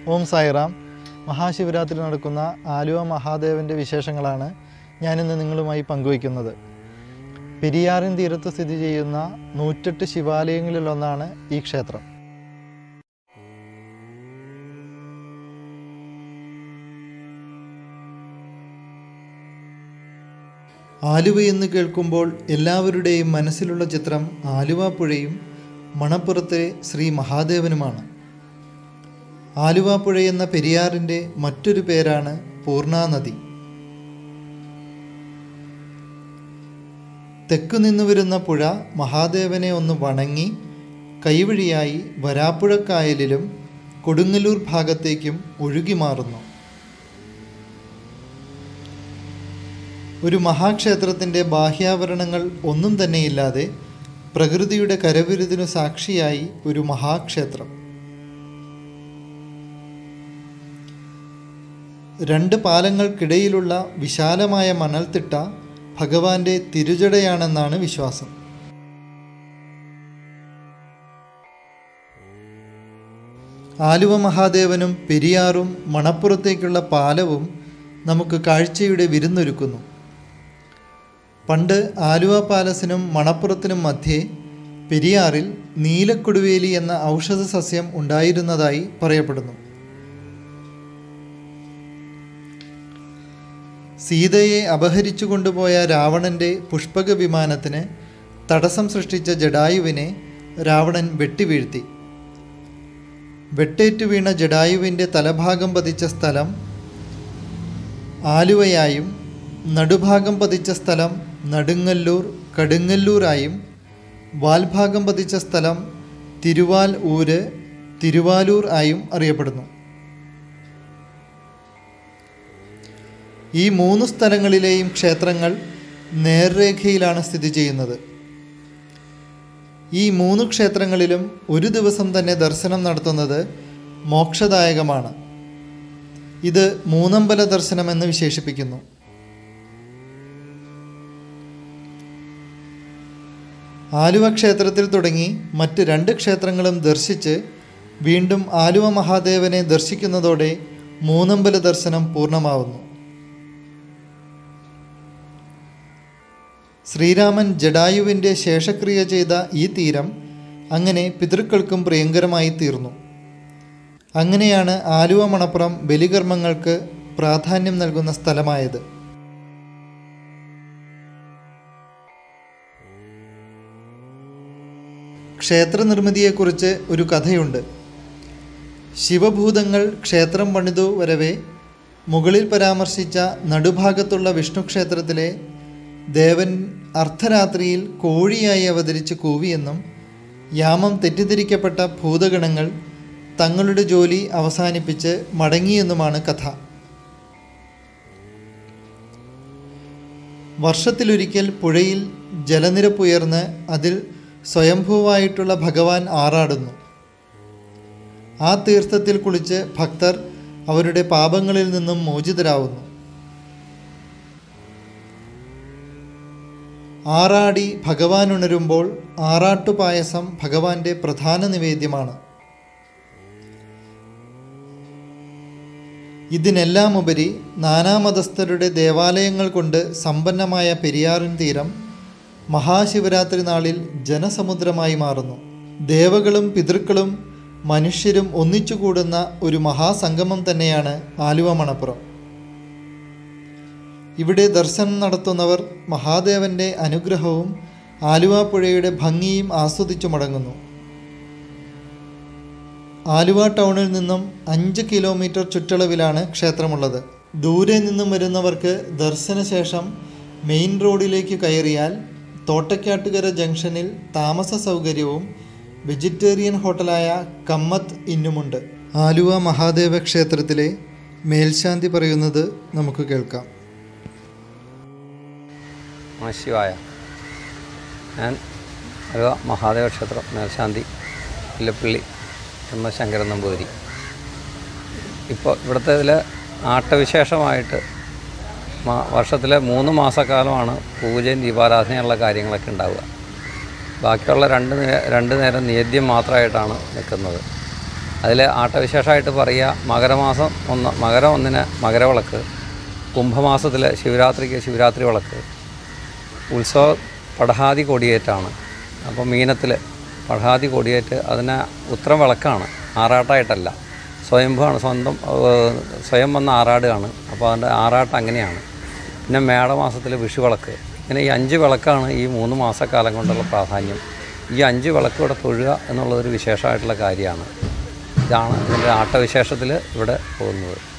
ഓം സായിറാം മഹാശിവരാത്രി നടക്കുന്ന ആലുവ മഹാദേവൻ്റെ വിശേഷങ്ങളാണ് ഞാനിന്ന് നിങ്ങളുമായി പങ്കുവയ്ക്കുന്നത് പെരിയാറിൻ തീരത്ത് സ്ഥിതി ചെയ്യുന്ന നൂറ്റെട്ട് ശിവാലയങ്ങളിലൊന്നാണ് ഈ ക്ഷേത്രം ആലുവ എന്ന് കേൾക്കുമ്പോൾ എല്ലാവരുടെയും മനസ്സിലുള്ള ചിത്രം ആലുവ പുഴയും മണപ്പുറത്തെ ശ്രീ മഹാദേവനുമാണ് ആലുവ പുഴ എന്ന പെരിയാറിൻ്റെ മറ്റൊരു പേരാണ് പൂർണാനദി തെക്കു നിന്ന് വരുന്ന പുഴ മഹാദേവനെ ഒന്ന് വണങ്ങി കൈവഴിയായി വരാപ്പുഴക്കായലിലും കൊടുങ്ങല്ലൂർ ഭാഗത്തേക്കും ഒഴുകി മാറുന്നു ഒരു മഹാക്ഷേത്രത്തിൻ്റെ ബാഹ്യാവരണങ്ങൾ ഒന്നും തന്നെയില്ലാതെ പ്രകൃതിയുടെ കരവിരുതിനു സാക്ഷിയായി ഒരു മഹാക്ഷേത്രം രണ്ട് പാലങ്ങൾക്കിടയിലുള്ള വിശാലമായ മണൽത്തിട്ട ഭഗവാന്റെ തിരുജടയാണെന്നാണ് വിശ്വാസം ആലുവ മഹാദേവനും പെരിയാറും മണപ്പുറത്തേക്കുള്ള പാലവും നമുക്ക് കാഴ്ചയുടെ വിരുന്നൊരുക്കുന്നു പണ്ട് ആലുവ പാലസിനും മണപ്പുറത്തിനും മധ്യേ പെരിയാറിൽ നീലക്കൊടുവേലി എന്ന ഔഷധ സസ്യം ഉണ്ടായിരുന്നതായി പറയപ്പെടുന്നു സീതയെ അപഹരിച്ചു കൊണ്ടുപോയ രാവണന്റെ പുഷ്പക വിമാനത്തിന് തടസ്സം സൃഷ്ടിച്ച ജഡായുവിനെ രാവണൻ വെട്ടിവീഴ്ത്തി വെട്ടേറ്റു വീണ ജഡായുവിൻ്റെ തലഭാഗം പതിച്ച സ്ഥലം ആലുവയായും നടുഭാഗം പതിച്ച സ്ഥലം നടുങ്ങല്ലൂർ കടുങ്ങല്ലൂരായും വാൽഭാഗം പതിച്ച സ്ഥലം തിരുവാൽ ഊര് തിരുവാലൂർ ആയും അറിയപ്പെടുന്നു ഈ മൂന്ന് സ്ഥലങ്ങളിലെയും ക്ഷേത്രങ്ങൾ നേർരേഖയിലാണ് സ്ഥിതി ചെയ്യുന്നത് ഈ മൂന്ന് ക്ഷേത്രങ്ങളിലും ഒരു ദിവസം തന്നെ ദർശനം നടത്തുന്നത് മോക്ഷദായകമാണ് ഇത് മൂന്നമ്പല ദർശനമെന്ന് വിശേഷിപ്പിക്കുന്നു ആലുവ ക്ഷേത്രത്തിൽ തുടങ്ങി മറ്റ് രണ്ട് ക്ഷേത്രങ്ങളും ദർശിച്ച് വീണ്ടും ആലുവ മഹാദേവനെ ദർശിക്കുന്നതോടെ മൂന്നമ്പല ദർശനം പൂർണ്ണമാവുന്നു ശ്രീരാമൻ ജഡായുവിൻ്റെ ശേഷക്രിയ ചെയ്ത ഈ തീരം അങ്ങനെ പിതൃക്കൾക്കും പ്രിയങ്കരമായി തീർന്നു അങ്ങനെയാണ് ആലുവ മണപ്പുറം ബലികർമ്മങ്ങൾക്ക് പ്രാധാന്യം നൽകുന്ന സ്ഥലമായത് ക്ഷേത്ര നിർമ്മിതിയെക്കുറിച്ച് ഒരു കഥയുണ്ട് ശിവഭൂതങ്ങൾ ക്ഷേത്രം പണിതു വരവേ മുകളിൽ പരാമർശിച്ച നടുഭാഗത്തുള്ള വിഷ്ണു ക്ഷേത്രത്തിലെ ദേവൻ അർദ്ധരാത്രിയിൽ കോഴിയായി അവതരിച്ച് കൂവിയെന്നും യാമം തെറ്റിദ്ധരിക്കപ്പെട്ട ഭൂതഗണങ്ങൾ തങ്ങളുടെ ജോലി അവസാനിപ്പിച്ച് മടങ്ങിയെന്നുമാണ് കഥ വർഷത്തിലൊരിക്കൽ പുഴയിൽ ജലനിരപ്പുയർന്ന് അതിൽ സ്വയംഭൂവായിട്ടുള്ള ഭഗവാൻ ആറാടുന്നു ആ തീർത്ഥത്തിൽ കുളിച്ച് ഭക്തർ അവരുടെ പാപങ്ങളിൽ നിന്നും മോചിതരാവുന്നു ആറാടി ഭഗവാൻ ഉണരുമ്പോൾ ആറാട്ടുപായസം ഭഗവാന്റെ പ്രധാന നിവേദ്യമാണ് ഇതിനെല്ലാം ഉപരി നാനാമതസ്ഥരുടെ ദേവാലയങ്ങൾ കൊണ്ട് സമ്പന്നമായ പെരിയാറിൻ തീരം മഹാശിവരാത്രി നാളിൽ ജനസമുദ്രമായി മാറുന്നു ദേവകളും പിതൃക്കളും മനുഷ്യരും ഒന്നിച്ചുകൂടുന്ന ഒരു മഹാസംഗമം തന്നെയാണ് ആലുവ മണപ്പുറം ഇവിടെ ദർശനം നടത്തുന്നവർ മഹാദേവന്റെ അനുഗ്രഹവും ആലുവ പുഴയുടെ ഭംഗിയും ആസ്വദിച്ചു മടങ്ങുന്നു ആലുവ ടൗണിൽ നിന്നും അഞ്ച് കിലോമീറ്റർ ചുറ്റളവിലാണ് ക്ഷേത്രമുള്ളത് ദൂരെ നിന്നും വരുന്നവർക്ക് ദർശനശേഷം മെയിൻ റോഡിലേക്ക് കയറിയാൽ തോട്ടക്കാട്ടുകര ജംഗ്ഷനിൽ താമസ സൗകര്യവും വെജിറ്റേറിയൻ ഹോട്ടലായ കമ്മത്ത് ഇന്നുമുണ്ട് ആലുവ മഹാദേവ ക്ഷേത്രത്തിലെ മേൽശാന്തി പറയുന്നത് നമുക്ക് കേൾക്കാം നമ ശിവായ ഞാൻ അലുവ മഹാദേവ ക്ഷേത്രം മേൽശാന്തി ഇല്ലപ്പള്ളി എം എസ് ശങ്കരൻ നമ്പൂതിരി ഇപ്പോൾ ഇവിടുത്തെ ഇതിൽ ആട്ടവിശേഷമായിട്ട് മാ- വർഷത്തിലെ മൂന്ന് മാസക്കാലമാണ് പൂജയും ദീപാരാധനയുള്ള കാര്യങ്ങളൊക്കെ ഉണ്ടാവുക ബാക്കിയുള്ള രണ്ട് നേ രണ്ട് നേരം നേദ്യം മാത്രമായിട്ടാണ് നിൽക്കുന്നത് അതിൽ ആട്ടവിശേഷമായിട്ട് പറയുക മകരമാസം ഒന്ന് മകരം ഒന്നിന് മകരവിളക്ക് കുംഭമാസത്തിൽ ശിവരാത്രിക്ക് ശിവരാത്രി വിളക്ക് ഉത്സവ പടഹാതി കൊടിയേറ്റാണ് അപ്പോൾ മീനത്തിൽ പടഹാതി കൊടിയേറ്റ് അതിന് ഉത്തരം വിളക്കാണ് ആറാട്ടായിട്ടല്ല സ്വയംഭമാണ് സ്വന്തം ഏഹ്, സ്വയം വന്ന ആറാടുകയാണ് അപ്പോൾ അതിൻ്റെ ആറാട്ട് അങ്ങനെയാണ് പിന്നെ മേടമാസത്തിൽ വിഷുവിളക്ക് ഇങ്ങനെ ഈ അഞ്ച് വിളക്കാണ് ഈ മൂന്ന് മാസക്കാലം കൊണ്ടുള്ള പ്രാധാന്യം ഈ അഞ്ച് വിളക്ക് ഇവിടെ തൊഴുക എന്നുള്ളതൊരു വിശേഷമായിട്ടുള്ള കാര്യമാണ് ഇതാണ് ഇതിൻ്റെ ആട്ടവിശേഷത്തിൽ ഇവിടെ പോകുന്നത്